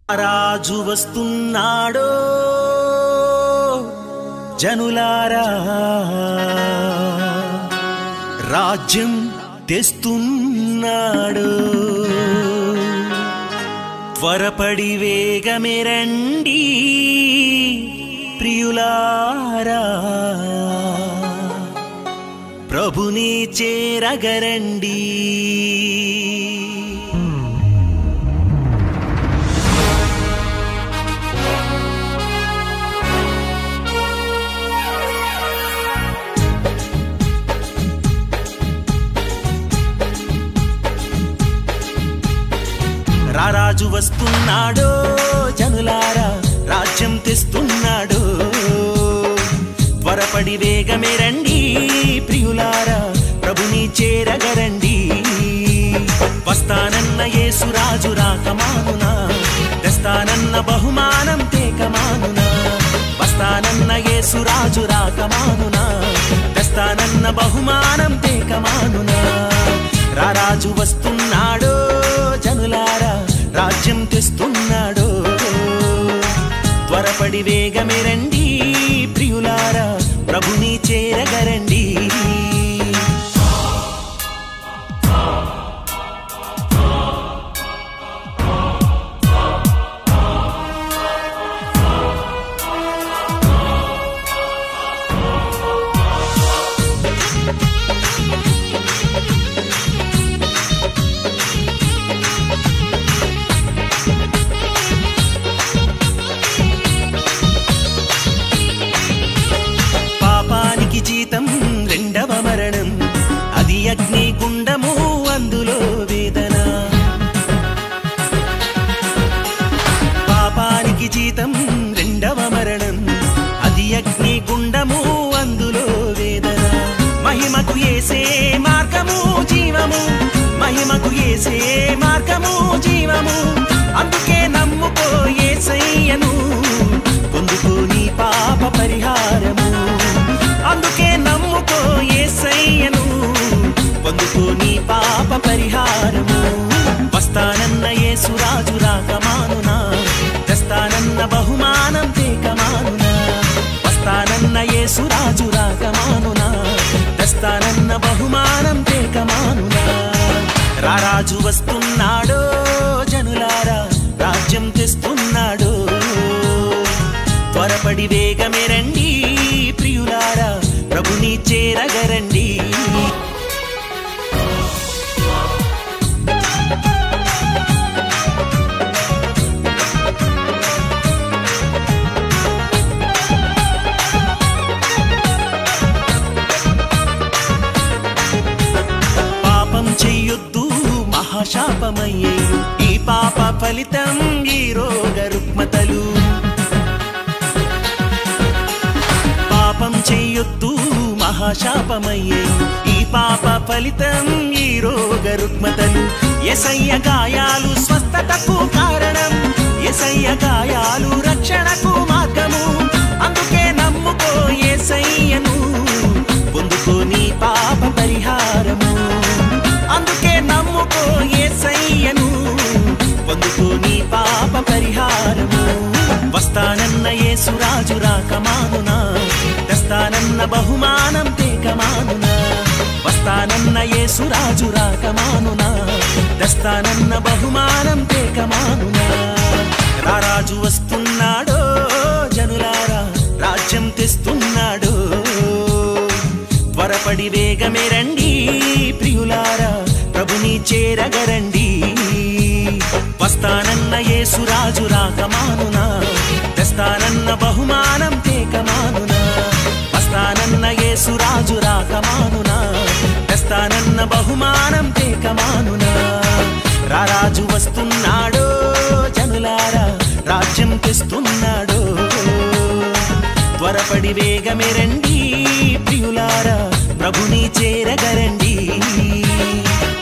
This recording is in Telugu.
రాజు వస్తున్నాడో జనులారా రాజ్యం తెస్తున్నాడు త్వరపడి వేగమే రండి ప్రియులారా ప్రభుని చేరగరండి రారాజు వస్తున్నాడో జనులారా రాజ్యం తెస్తున్నాడో త్వరపడి వేగమే రండి ప్రియులారా ప్రభుని చేరగరండి వస్తానన్న యేసురాజు రాకమానునా తెస్తానన్న బహుమానం తేకమానునా వస్తానన్న యేసురాజు రాకమానునా తెస్తానన్న బహుమానం తేకమానునా రారాజు వస్తున్నాడో జనులారా రాజ్యం తెస్తున్నాడో త్వరపడి వేగమే రండి ప్రియులారా ప్రభుని చేరగరండి పాపానికి జీతం రెండవ మరణం అది అగ్ని గుండము అందులో వేదన పాపానికి జీతం రెండవ మరణం అది అగ్ని గుండము అందులో వేదన మహిమకు ఏసే మార్గము జీవము మహిమకు ఏసే మార్గము జీవము అందుకే నమ్ముకో ఏసయ్యను పొందుకో నీ పాప పరిహారము అందుకే నమ్ముకో ఏసయ్యను పొందుకో నీ పాప పరిహారము వస్తానన్న యేసురాజు రాకమానునా తెస్తానన్న బహుమానం తేకమానునా వస్తానన్న యేసురాజు రాకమానునా తెస్తానన్న బహుమానం తేకమానునా రారాజు వస్తున్నాడో జనులారా రాజ్యం తెస్తున్నాడో త్వరపడి వేగమే రండి ప్రియులారా ప్రభుని చేరగరండి పాపం చెయ్యొద్దు మహాశాపమయ్యే ఈ పాప ఫలితం ఈ రోగ రుగ్మతలు పాపం చెయ్యొద్దు మహాశాపమయ్యే ఈ పాప ఫలితం ఈ రోగ రుగ్మతలు ఎసయ్య గాయాలు స్వస్థతకు కారణం ఎసయ్య గాయాలు రక్షణకు మార్గము అందుకే నమ్ముకో ఏసయ్యను పొందుకో నీ పాప పరిహారము అందుకే నమ్ముకో ఏసయ్యను పొందుకో నీ పాప పరిహారము వస్తానన్న యేసురాజు రాకమానునా తెస్తానన్న బహుమానం తేకమానునా వస్తానన్న యేసురాజు రాకమానునా తెస్తానన్న బహుమానం తేకమానునా రారాజు వస్తున్నాడో జనులారా రాజ్యం తెస్తున్నాడో త్వరపడి వేగమే రండి ప్రియులారా ప్రభుని చేరగరండి వస్తానన్న యేసురాజు రాకమానునా తెస్తానన్న బహుమానం తేకమానునా వస్తానన్న యేసురాజు రాకమానునా తెస్తానన్న బహుమానం తేకమానునా రారాజు వస్తున్నాడో జనులారా రాజ్యం తెస్తున్నాడో త్వరపడి వేగమే రండి ప్రియులారా ప్రభుని చేరగరండి